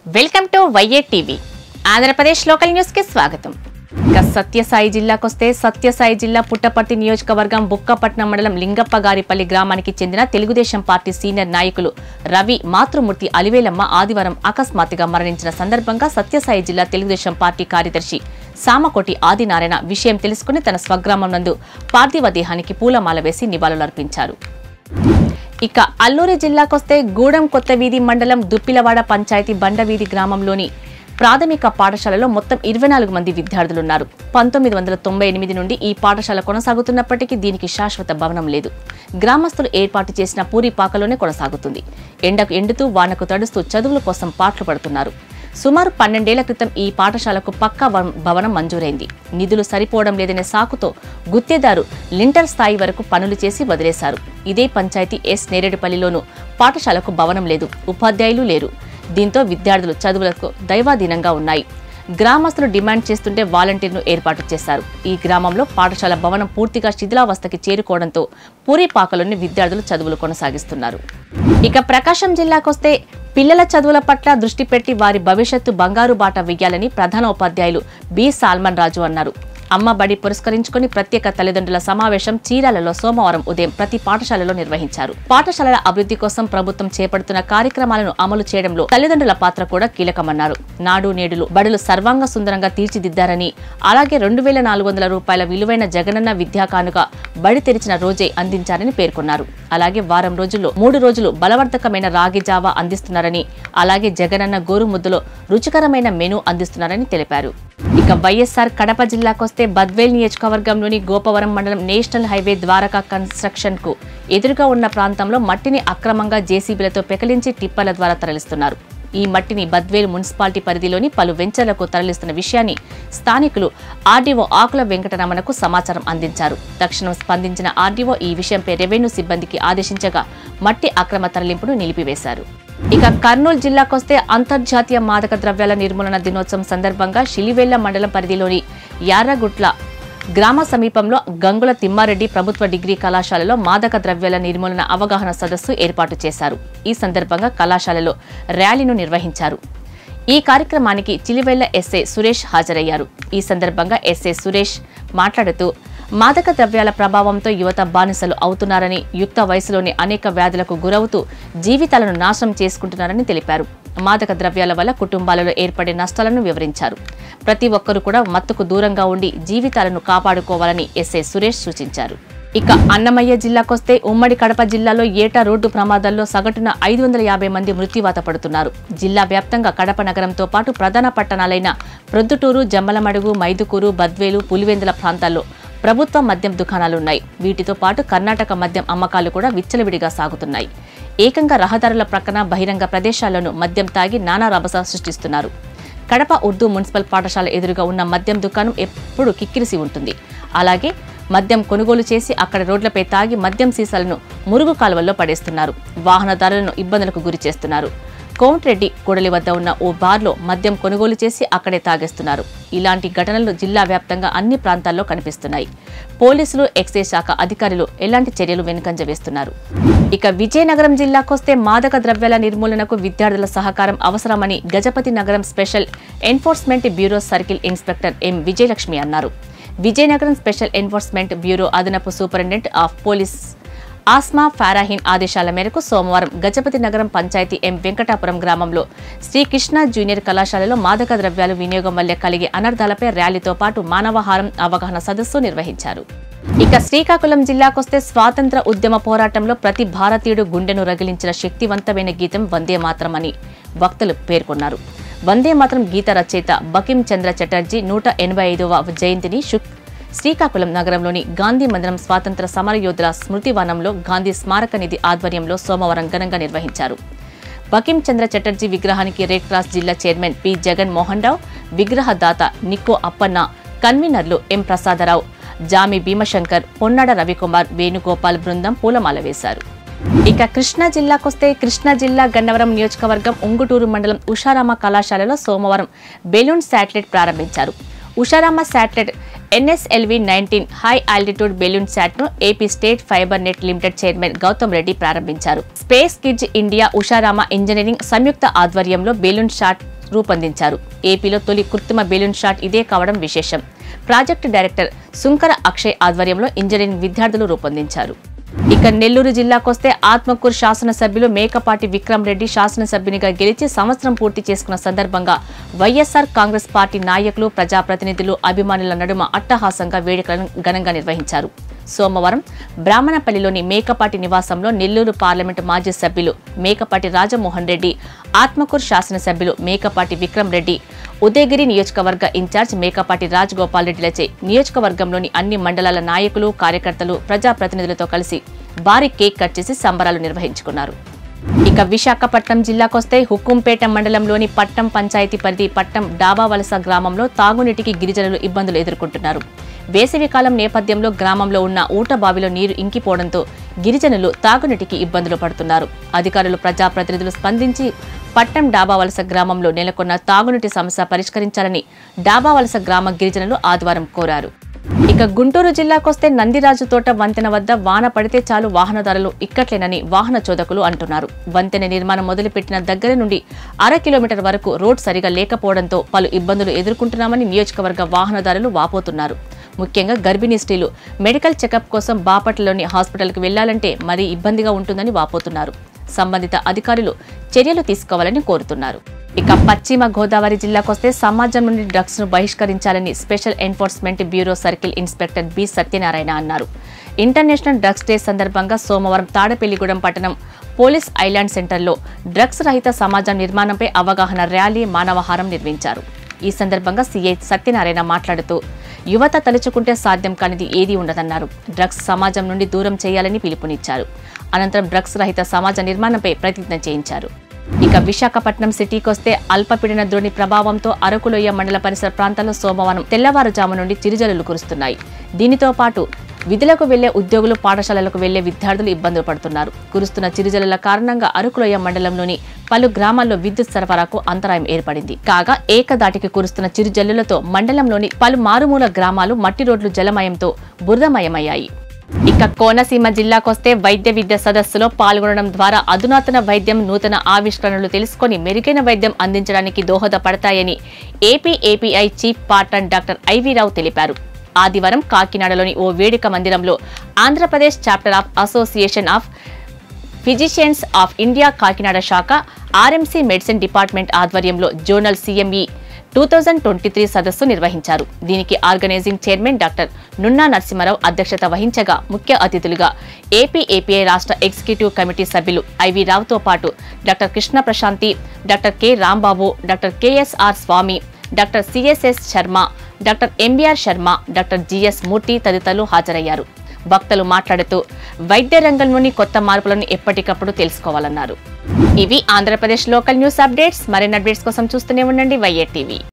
welcome to YA TV Andhra Pradesh local news కి స్వాగతం ఇక సత్యసాయి జిల్లాకొస్తే సత్యసాయి జిల్లా పుట్టపర్తి నియోజకవర్గం బుక్కపట్నం మండలం లింగప్పగారిపల్లి గ్రామానికి చెందిన తెలుగుదేశం పార్టీ సీనియర్ నాయకులు రవి మాతృమూర్తి అలివేలమ్మ ఆదివారం అకస్మాత్తుగా మరణించిన సందర్భంగా సత్యసాయి జిల్లా తెలుగుదేశం పార్టీ కార్యదర్శి సామకోటి ఆదినారాయణ విషయం తెలుసుకుని తన స్వగ్రామం నందు పార్థివ దేహానికి పూలమాల వేసి నివాళులర్పించారు ఇక అల్లూరి జిల్లాకొస్తే గూడెం కొత్త వీధి మండలం దుప్పిలవాడ పంచాయతీ బండవీధి గ్రామంలోని ప్రాథమిక పాఠశాలలో మొత్తం ఇరవై నాలుగు మంది విద్యార్థులున్నారు పంతొమ్మిది వందల తొంభై ఎనిమిది నుండి ఈ పాఠశాల కొనసాగుతున్నప్పటికీ దీనికి శాశ్వత భవనం లేదు గ్రామస్తులు ఏర్పాటు చేసిన పూరి పాకలోనే కొనసాగుతుంది ఎండకు ఎండుతూ వానకు తడుస్తూ చదువుల కోసం పాటలు పడుతున్నారు సుమారు పన్నెండేళ్ల క్రితం ఈ పాఠశాలకు పక్కా భవ- భవనం మంజూరైంది నిధులు సరిపోవడం లేదనే సాకుతో గుత్తేదారు లింటర్ స్థాయి వరకు పనులు చేసి వదిలేశారు ఇదే పంచాయతీ ఎస్ నేరేడుపల్లిలోనూ పాఠశాలకు భవనం లేదు ఉపాధ్యాయులు లేరు దీంతో విద్యార్థులు చదువులకు దైవాధీనంగా ఉన్నాయి గ్రామస్తులు డిమాండ్ చేస్తుంటే వాలంటీర్ను ఏర్పాటు చేశారు ఈ గ్రామంలో పాఠశాల భవనం పూర్తిగా శిథిలావస్థకి చేరుకోవడంతో పూరిపాకలోని విద్యార్థులు చదువులు కొనసాగిస్తున్నారు ఇక ప్రకాశం జిల్లాకొస్తే పిల్లల చదువుల పట్ల దృష్టి పెట్టి వారి భవిష్యత్తు బంగారు బాట వెయ్యాలని ప్రధాన ఉపాధ్యాయులు బి సాల్మన్ రాజు అన్నారు అమ్మ బడి పురస్కరించుకుని ప్రత్యేక తల్లిదండ్రుల సమావేశం చీరాలలో సోమవారం ఉదయం ప్రతి పాఠశాలలో నిర్వహించారు పాఠశాలల అభివృద్ధి కోసం ప్రభుత్వం చేపడుతున్న కార్యక్రమాలను అమలు చేయడంలో తల్లిదండ్రుల పాత్ర కూడా కీలకమన్నారు నాడు నేడులు బడులు సర్వాంగ సుందరంగా తీర్చిదిద్దారని అలాగే రెండు వేల నాలుగు వందల రూపాయల విలువైన జగనన్న విద్యా కానుక బడి తెరిచిన రోజే అందించారని పేర్కొన్నారు అలాగే వారం రోజుల్లో మూడు రోజులు బలవర్ధకమైన రాగి జావా అందిస్తున్నారని అలాగే జగనన్న గోరు ముద్దలో రుచికరమైన మెనూ అందిస్తున్నారని తెలిపారు ఇక వైఎస్ఆర్ కడప జిల్లాకొస్తే బద్వేల్ నియోజకవర్గంలోని గోపవరం మండలం నేషనల్ హైవే ద్వారకా కన్స్ట్రక్షన్ కు ఎదురుగా ఉన్న ప్రాంతంలో మట్టిని అక్రమంగా జేసీబీలతో పెకలించి టిప్పర్ల ద్వారా తరలిస్తున్నారు ఈ మట్టిని బద్వేలు మున్సిపాలిటీ పరిధిలోని పలు వెంచర్లకు తరలిస్తున్న విషయాన్ని స్థానికులు ఆర్డీఓ ఆకుల వెంకటరమణకు సమాచారం అందించారు తక్షణం స్పందించిన ఆర్డీఓ ఈ విషయంపై రెవెన్యూ సిబ్బందికి ఆదేశించగా మట్టి అక్రమ తరలింపును నిలిపివేశారు ఇక కర్నూలు జిల్లాకొస్తే అంతర్జాతీయ మాదక ద్రవ్యాల నిర్మూలన దినోత్సవం సందర్భంగా షిలివేళ్ల మండలం పరిధిలోని యారగుట్ల గ్రామ సమీపంలో గంగుల తిమ్మారెడ్డి ప్రభుత్వ డిగ్రీ కళాశాలలో మాదక ద్రవ్యాల నిర్మూలన అవగాహన సదస్సు ఏర్పాటు చేశారు ఈ సందర్భంగా కళాశాలలో ర్యాలీను నిర్వహించారు ఈ కార్యక్రమానికి చిలివెళ్ల ఎస్ఏ సురేష్ హాజరయ్యారు ఈ సందర్భంగా ఎస్ఏ సురేష్ మాట్లాడుతూ మాదక ద్రవ్యాల ప్రభావంతో యువత బానిసలు అవుతున్నారని యుక్త వయసులోని అనేక వ్యాధులకు గురవుతూ జీవితాలను నాశనం చేసుకుంటున్నారని తెలిపారు మాదక ద్రవ్యాల వల్ల కుటుంబాలలో ఏర్పడే నష్టాలను వివరించారు ప్రతి ఒక్కరూ కూడా మత్తుకు దూరంగా ఉండి జీవితాలను కాపాడుకోవాలని ఎస్ఐ సురేష్ సూచించారు ఇక అన్నమయ్య జిల్లాకొస్తే ఉమ్మడి కడప జిల్లాలో ఏటా రోడ్డు ప్రమాదాల్లో సగటున ఐదు వందల యాభై మంది మృత్యువాత పడుతున్నారు జిల్లా వ్యాప్తంగా కడప నగరంతో పాటు ప్రధాన పట్టణాలైన ప్రొద్దుటూరు జమ్మలమడుగు మైదుకూరు బద్వేలు పులివెందుల ప్రాంతాల్లో ప్రభుత్వ మద్యం దుకాణాలున్నాయి వీటితో పాటు కర్ణాటక మద్యం అమ్మకాలు కూడా విచ్చలవిడిగా సాగుతున్నాయి ఏకంగా రహదారుల ప్రక్కన బహిరంగ ప్రదేశాల్లోనూ మద్యం తాగి నానా రభస సృష్టిస్తున్నారు కడప ఉర్దూ మున్సిపల్ పాఠశాల ఎదురుగా ఉన్న మద్యం దుకాణం ఎప్పుడు కిక్కిరిసి ఉంటుంది అలాగే మద్యం కొనుగోలు చేసి అక్కడ రోడ్లపై తాగి మద్యం సీసాలను మురుగు కాలువల్లో పడేస్తున్నారు వాహనదారులను ఇబ్బందులకు గురి చేస్తున్నారు కోమటిరెడ్డి కూడలి వద్ద ఉన్న ఓ బార్లో మద్యం కొనుగోలు చేసి అక్కడే తాగేస్తున్నారు ఇలాంటి ఘటనలు జిల్లా వ్యాప్తంగా అన్ని ప్రాంతాల్లో కనిపిస్తున్నాయి పోలీసులు ఎక్సైజ్ శాఖ అధికారులు ఎలాంటి చర్యలు వెనుకంజ వేస్తున్నారు ఇక విజయనగరం జిల్లాకొస్తే మాదక ద్రవ్యాల నిర్మూలనకు విద్యార్థుల సహకారం అవసరమని Gajapathinagaram special enforcement bureau circle inspector M Vijayalakshmi అన్నారు విజయనగరం స్పెషల్ ఎన్ఫోర్స్మెంట్ బ్యూరో అదనపు superintendent of police Asma Farahin ఆదేశాల మేరకు సోమవారం గజపతి నగరం పంచాయతీ ఎం వెంకటాపురం గ్రామంలో శ్రీకృష్ణ జూనియర్ కళాశాలలో మాదక ద్రవ్యాలు వినియోగం వల్ల కలిగే అనర్థాలపై ర్యాలీతో పాటు మానవహారం అవగాహన సదస్సు నిర్వహించారు ఇక శ్రీకాకుళం జిల్లాకొస్తే స్వాతంత్ర ఉద్యమ పోరాటంలో ప్రతి భారతీయుడు గుండెను రగిలించిన శక్తివంతమైన గీతం వందే మాత్రం అని వక్తలు పేర్కొన్నారు వందే మాత్రం గీత రచయిత బకిం చంద్ర చటర్జీ నూట ఎనభై ఐదవ జయంతిని శుక్ శ్రీకాకుళం నగరంలోని గాంధీ మందిరం స్వాతంత్ర సమరయోధుల స్మృతి వనంలో గాంధీ స్మారక నిధి ఆధ్వర్యంలో సోమవారం ఘనంగా నిర్వహించారు బకిం చంద్ర చటర్జీ విగ్రహానికి రెడ్ క్రాస్ జిల్లా చైర్మన్ పి జగన్ మోహన్ రావు విగ్రహదాత నిక్కో అప్పన్న కన్వీనర్లు ఎం ప్రసాదరావు జామి భీమశంకర్ పొన్నాడ రవికుమార్ వేణుగోపాల్ బృందం పూలమాల వేశారు ఇక కృష్ణా జిల్లాకొస్తే కృష్ణా జిల్లా గన్నవరం నియోజకవర్గం ఉంగుటూరు మండలం ఉషారామ కళాశాలలో సోమవారం బెలూన్ శాటిలైట్ ప్రారంభించారు Usharama satellite NSLV nineteen high altitude balloon sat ను AP state fibre net limited chairman Gautham Reddy ప్రారంభించారు space kids India Usharama engineering సంయుక్త ఆధ్వర్యంలో బెలూన్ షాట్ రూపొందించారు ఏపీలో తొలి కృత్రిమ బెలూన్ షాట్ ఇదే కావడం విశేషం ప్రాజెక్టు డైరెక్టర్ సుంకర అక్షయ్ ఆధ్వర్యంలో ఇంజనీరింగ్ విద్యార్థులు రూపొందించారు ఇక నెల్లూరు జిల్లాకొస్తే ఆత్మకూరు శాసనసభ్యులు మేకపాటి విక్రమ్ రెడ్డి శాసనసభ్యునిగా గెలిచి సంవత్సరం పూర్తి చేసుకున్న సందర్భంగా వైఎస్ఆర్ కాంగ్రెస్ పార్టీ నాయకులు ప్రజాప్రతినిధులు అభిమానుల నడుమ అట్టహాసంగా వేడుకలను ఘనంగా నిర్వహించారు సోమవారం బ్రాహ్మణపల్లిలోని మేకపాటి నివాసంలో నెల్లూరు పార్లమెంటు మాజీ సభ్యులు మేకపాటి రాజమోహన్ రెడ్డి ఆత్మకూరు శాసనసభ్యులు మేకపాటి విక్రమ్ రెడ్డి ఉదయగిరి నియోజకవర్గ ఇన్ఛార్జ్ మేకపాటి రాజగోపాల్ రెడ్డిలచే నియోజకవర్గంలోని అన్ని మండలాల నాయకులు కార్యకర్తలు ప్రజాప్రతినిధులతో కలిసి భారీ కేక్ కట్ చేసి సంబరాలు నిర్వహించుకున్నారు ఇక విశాఖపట్నం జిల్లాకొస్తే హుకుంపేట మండలంలోని పట్టం పంచాయతీ పరిధి పట్టం డాబా వలస గ్రామంలో తాగునీటికి గిరిజనులు ఇబ్బందులు ఎదుర్కొంటున్నారు వేసవి కాలం నేపథ్యంలో గ్రామంలో ఉన్న ఊట బావిలో నీరు ఇంకిపోవడంతో గిరిజనులు తాగునీటికి ఇబ్బందులు పడుతున్నారు అధికారులు ప్రజాప్రతినిధులు స్పందించి పట్టం డాబా వలస గ్రామంలో నెలకొన్న తాగునీటి సమస్య పరిష్కరించాలని డాబా వలస గ్రామ గిరిజనులు ఆదివారం కోరారు ఇక గుంటూరు జిల్లాకొస్తే నందిరాజు తోట వంతెన వద్ద వాన పడితే చాలు వాహనదారులు ఇక్కట్లేనని వాహన చోదకులు అంటున్నారు వంతెన నిర్మాణం మొదలుపెట్టిన దగ్గర నుండి అర కిలోమీటర్ వరకు రోడ్ సరిగా లేకపోవడంతో పలు ఇబ్బందులు ఎదుర్కొంటున్నామని నియోజకవర్గ వాహనదారులు వాపోతున్నారు ముఖ్యంగా గర్భిణీ స్త్రీలు మెడికల్ చెకప్ కోసం బాపట్లలోని హాస్పిటల్కి వెళ్లాలంటే మరీ ఇబ్బందిగా ఉంటుందని వాపోతున్నారు సంబంధిత అధికారులు చర్యలు తీసుకోవాలని కోరుతున్నారు ఇక పశ్చిమ గోదావరి జిల్లాకొస్తే సమాజం నుండి డ్రగ్స్ ను బహిష్కరించాలని special enforcement bureau circle inspector B Satyanarayana అన్నారు ఇంటర్నేషనల్ డ్రగ్స్ డే సందర్భంగా సోమవారం తాడపెల్లిగూడెం పట్టణం పోలీస్ ఐలాండ్ సెంటర్లో డ్రగ్స్ రహిత సమాజం నిర్మాణంపై అవగాహన ర్యాలీ మానవహారం నిర్వహించారు ఈ సందర్భంగా సీఐ సత్యనారాయణ మాట్లాడుతూ యువత తలుచుకుంటే సాధ్యం కానిది ఏదీ ఉండదన్నారు డ్రగ్స్ సమాజం నుండి దూరం చేయాలని పిలుపునిచ్చారు అనంతరం డ్రగ్స్ రహిత సమాజ నిర్మాణంపై ప్రతిజ్ఞ చేయించారు ఇక విశాఖపట్నం సిటీకొస్తే అల్పపీడన ద్రోణి ప్రభావంతో అరకులోయ మండల పరిసర ప్రాంతాల్లో సోమవారం తెల్లవారుజాము నుండి చిరుజల్లులు కురుస్తున్నాయి దీనితో పాటు విధులకు వెళ్లే ఉద్యోగులు పాఠశాలలకు వెళ్లే విద్యార్థులు ఇబ్బందులు పడుతున్నారు కురుస్తున్న చిరుజల్లుల కారణంగా అరకులోయ మండలంలోని పలు గ్రామాల్లో విద్యుత్ సరఫరాకు అంతరాయం ఏర్పడింది కాగా ఏకదాటికి కురుస్తున్న చిరుజల్లులతో మండలంలోని పలు మారుమూల గ్రామాలు మట్టి రోడ్లు జలమయంతో బురదమయమయ్యాయి ఇక కోనసీమ జిల్లాకొస్తే వైద్య విద్య సదస్సులో పాల్గొనడం ద్వారా అధునాతన వైద్యం నూతన ఆవిష్కరణలు తెలుసుకొని మెరుగైన వైద్యం అందించడానికి దోహదపడతాయని ఏపీ ఏపీఐ చీఫ్ పార్టన్ డాక్టర్ ఐవీరావు తెలిపారు ఆదివారం కాకినాడలోని ఓ వేడుక మందిరంలో Andhra Pradesh chapter of association of physicians of India Kakinada శాఖ ఆర్ఎంసీ మెడిసిన్ డిపార్ట్మెంట్ ఆధ్వర్యంలో zonal CME two thousand twenty three సదస్సు నిర్వహించారు దీనికి organising chairman doctor Nunna Narasimha Rao అధ్యక్షత వహించగా ముఖ్య అతిథులుగా ఏపీ ఏపీఐ రాష్ట్ర ఎగ్జిక్యూటివ్ కమిటీ సభ్యులు ఐవి రావుతో పాటు doctor Krishna Prashanti doctor K Rambabu doctor KSR స్వామి doctor CSS Sharma doctor MBR Sharma doctor GS Murthy తదితరులు హాజరయ్యారు భక్తులు మాట్లాడుతూ వైద్య రంగంలోని కొత్త మార్పులను ఎప్పటికప్పుడు తెలుసుకోవాలన్నారు ఇవి ఆంధ్రప్రదేశ్ లోకల్ న్యూస్ అప్డేట్స్ మరిన్ని అప్డేట్స్ కోసం చూస్తూనే ఉండండి వైఏ టీవీ